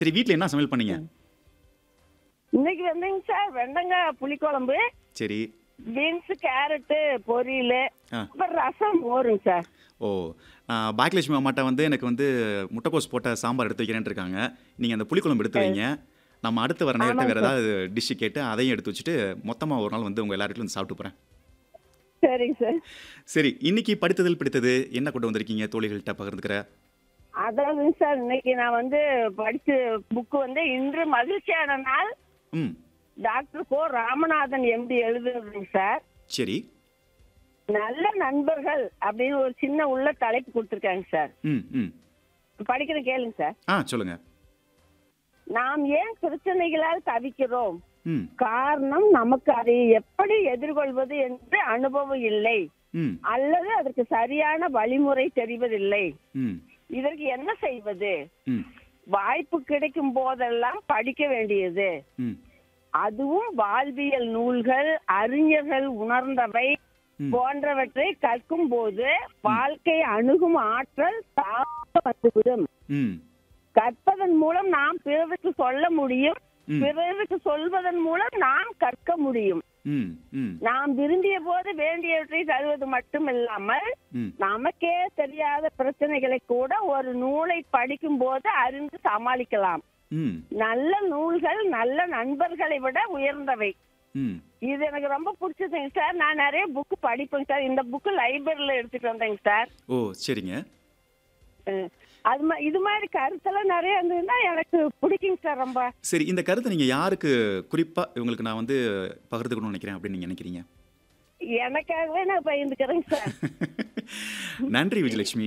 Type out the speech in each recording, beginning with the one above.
சரி வீட்ல என்ன சமையல் பண்ணீங்க இன்னைக்கு வந்துங்க சார் வெண்டங்காய் புளிக்குழம்பு சரி பீன்ஸ் கேரட்டு பொரியல் ஆ. அப்புறம் ரசம் மோருங்க சார் ஓ ஆ, பாக்கியலட்சுமி அம்மாட்ட வந்து எனக்கு வந்து முட்டைக்கோஸ் போட்ட சாம்பார் எடுத்து வைக்கிறேன்னு இருக்காங்க நீங்கள் அந்த புளிக்குழம்பு எடுத்து வைங்க நம்ம அடுத்து வர நேரத்தை வேறு ஏதாவது டிஷ்ஷு கேட்டு அதையும் எடுத்து வச்சுட்டு மொத்தமாக ஒரு நாள் வந்து உங்கள் எல்லார்கிட்டையும் வந்து சாப்பிட்டு போகிறேன் சரிங்க சார் சரி இன்னைக்கு படித்ததில் பிடித்தது என்ன கொண்டு வந்திருக்கீங்க தோழிகள்கிட்ட பகிர்ந்துக்கிற அதாவதுங்க சார் இன்னைக்கு நான் வந்து படிச்ச புக்கு வந்து இன்று மகிழ்ச்சியான நாள் ம் டாக்டர் கோ ராமநாதன் எம்டி எழுதுறதுங்க சார் சரி நல்ல நண்பர்கள் அப்படின்னு ஒரு சின்ன உள்ள தலைப்பு கொடுத்துருக்காங்க சார் ம் ம் படிக்கிற கேளுங்க சார் ஆ சொல்லுங்கள் நாம் ஏன் பிரச்சனைகளால் தவிக்கிறோம் ம் காரணம் நமக்கு அதை எப்படி எதிர்கொள்வது என்று அனுபவம் இல்லை ம் அல்லது அதற்கு சரியான வழிமுறை தெரிவதில்லை ம் இதற்கு என்ன செய்வது ம் வாய்ப்பு கிடைக்கும் போதெல்லாம் படிக்க வேண்டியது ம் அதுவும் வாழ்வியல் நூல்கள் அறிஞர்கள் உணர்ந்தவை ம். போன்றவற்றை கற்கும் போது வாழ்க்கை அணுகும் ஆற்றல் தானாக வந்துவிடும் ம் கற்பதன் மூலம் நாம் பிறருக்கு சொல்ல முடியும் ம். பிறருக்கு சொல்வதன் மூலம் நாம் கற்க முடியும் ம் ம் நாம் விரும்பிய போது வேண்டியவற்றை தருவது மட்டுமில்லாமல் ம் நமக்கே தெரியாத பிரச்சனைகளை கூட ஒரு நூலை படிக்கும் போது அறிந்து சமாளிக்கலாம் ம் நல்ல நூல்கள் நல்ல நண்பர்களை விட உயர்ந்தவை ம் இது எனக்கு ரொம்ப பிடிச்சதுங்க சார் நான் நிறைய புக்கு படிப்பேங்க சார் இந்த புக்கு லைப்ரரியில எடுத்துட்டு வந்தேங்க சார் ஓ சரிங்க அஹ் அது மா- இது மாதிரி கருத்தெல்லாம் நிறைய இருந்ததுன்னா எனக்கு பிடிக்குங்க சார் ரொம்ப சரி இந்த கருத்தை நீங்கள் யாருக்கு குறிப்பாக இவங்களுக்கு நான் வந்து பகிர்ந்துக்கணும்னு நினைக்கிறேன் அப்படின்னு நீங்கள் நினைக்கிறீங்க எனக்காகவே நான் பகிர்ந்துக்கிறேங்க சார் நன்றி விஜயலட்சுமி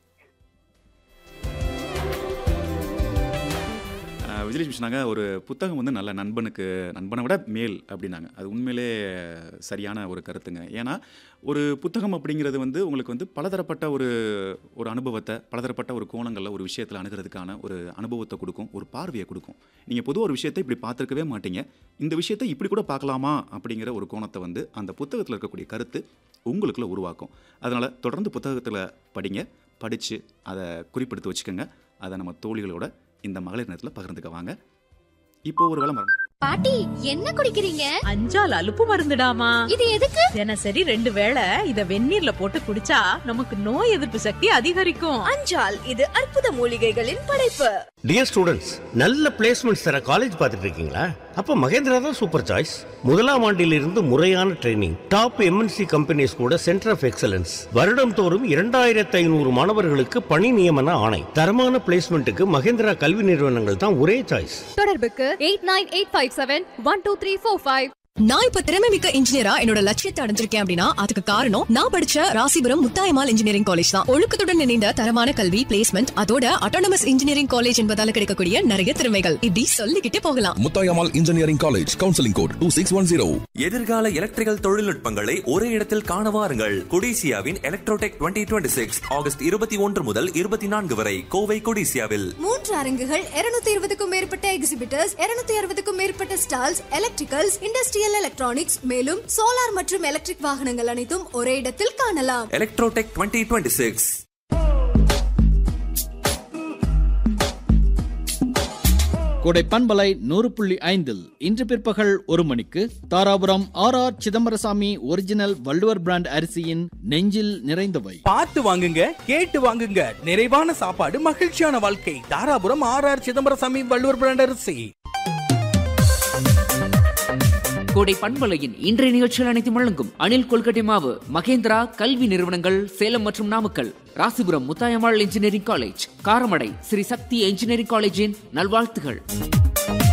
ஆஹ் விஜயலட்சுமி சொன்னாங்க ஒரு புத்தகம் வந்து நல்ல நண்பனுக்கு நண்பனை விட மேல் அப்படின்னாங்க அது உண்மையிலே சரியான ஒரு கருத்துங்க ஏன்னா ஒரு புத்தகம் அப்படிங்கிறது வந்து உங்களுக்கு வந்து பலதரப்பட்ட ஒரு ஒரு அனுபவத்தை பலதரப்பட்ட ஒரு கோணங்களில் ஒரு விஷயத்தில் அணுகிறதுக்கான ஒரு அனுபவத்தை கொடுக்கும் ஒரு பார்வையை கொடுக்கும் நீங்கள் பொதுவாக ஒரு விஷயத்தை இப்படி பார்த்துருக்கவே மாட்டீங்க இந்த விஷயத்தை இப்படி கூட பார்க்கலாமா அப்படிங்கிற ஒரு கோணத்தை வந்து அந்த புத்தகத்தில் இருக்கக்கூடிய கருத்து உங்களுக்குள்ள உருவாக்கும் அதனால் தொடர்ந்து புத்தகத்தில் படிங்க படித்து அதை குறிப்பெடுத்து வச்சுக்கோங்க அதை நம்ம தோழிகளோட இந்த மகளிர் நேரத்தில் பகிர்ந்துக்க வாங்க இப்போ ஒரு விளம்பரம் பாட்டி என்ன குடிக்கிறீங்க அஞ்சால் அலுப்பு மருந்துடாமா இது எதுக்கு தினசரி ரெண்டு வேளை இத வெந்நீர்ல போட்டு குடிச்சா நமக்கு நோய் எதிர்ப்பு சக்தி அதிகரிக்கும் அஞ்சால் இது அற்புத மூலிகைகளின் படைப்பு டியர் ஸ்டூடெண்ட்ஸ் நல்ல பிளேஸ்மெண்ட்ஸ் தர காலேஜ் பார்த்துட்டு இருக்கீங்களா அப்போ மகேந்திரா தான் சூப்பர் சாய்ஸ் முதலாம் ஆண்டிலிருந்து முறையான ட்ரைனிங் டாப் எம்என்சி கம்பெனிஸ் கூட சென்டர் ஆஃப் எக்ஸலன்ஸ் வருடம் தோறும் இரண்டாயிரத்து ஐநூறு மாணவர்களுக்கு பணி நியமன ஆணை தரமான பிளேஸ்மெண்ட்டுக்கு மகேந்திரா கல்வி நிறுவனங்கள் தான் ஒரே சாய்ஸ் தொடர்புக்கு eight nine eight five seven one two three four five நான் இப்ப திறமை மிக்க இன்ஜினியரா என்னோட லட்சியத்தை அடைஞ்சிருக்கேன் அப்படின்னா அதுக்கு காரணம் நான் படிச்ச ராசிபுரம் முத்தாயமால் இன்ஜினியரிங் காலேஜ் தான் ஒழுக்கத்துடன் இணைந்த தரமான கல்வி பிளேஸ்மெண்ட் அதோட அட்டானமஸ் இன்ஜினியரிங் காலேஜ் என்பதால கிடைக்கக்கூடிய நிறைய திறமைகள் இப்படி சொல்லிக்கிட்டே போகலாம் Muthayammal engineering college counselling code two six one zero எதிர்கால எலக்ட்ரிக்கல் தொழில்நுட்பங்களை ஒரே இடத்தில் காண வாருங்கள் கொடிசியாவின் எலக்ட்ரோடெக் 2026 டுவெண்ட்டி சிக்ஸ் ஆகஸ்ட் இருபத்தி ஒன்று முதல் இருபத்தி நான்கு வரை கோவை கொடிசியாவில் மூன்று அரங்குகள் இருநூத்தி இருபதுக்கும் மேற்பட்ட எக்ஸிபிட்டர்ஸ் இருநூத்தி அறுபதுக்கும் மேற்பட்ட ஸ்டால்ஸ் எலக்ட்ரிக்கல்ஸ் இண்டஸ்ட்ரியல் எலக்ட்ரானிக்ஸ் மேலும் சோலார் மற்றும் எலக்ட்ரிக் வாகனங்கள் அனைத்தும் ஒரே இடத்தில் காணலாம் எலக்ட்ரோடெக் 2026 டுவெண்ட்டி சிக்ஸ் கோடை பண்பலை நூறு புள்ளி ஐந்தில் இன்று பிற்பகல் ஒரு மணிக்கு Dharapuram R R Chidambarasamy original Valluvar brand அரிசியின் நெஞ்சில் நிறைந்தவை பார்த்து வாங்குங்க கேட்டு வாங்குங்க நிறைவான சாப்பாடு மகிழ்ச்சியான வாழ்க்கை Dharapuram R R Chidambarasamy Valluvar brand அரிசி கோடை பண்பலையின் இன்றைய நிகழ்ச்சிகள் அனைத்தும் வழங்கும் அணில் கொல்கட்டை மாவு மகேந்திரா கல்வி நிறுவனங்கள் சேலம் மற்றும் Namakkal Rasipuram Muthayammal engineering college Karamadai Sri Sakthi engineering காலேஜின் நல்வாழ்த்துகள்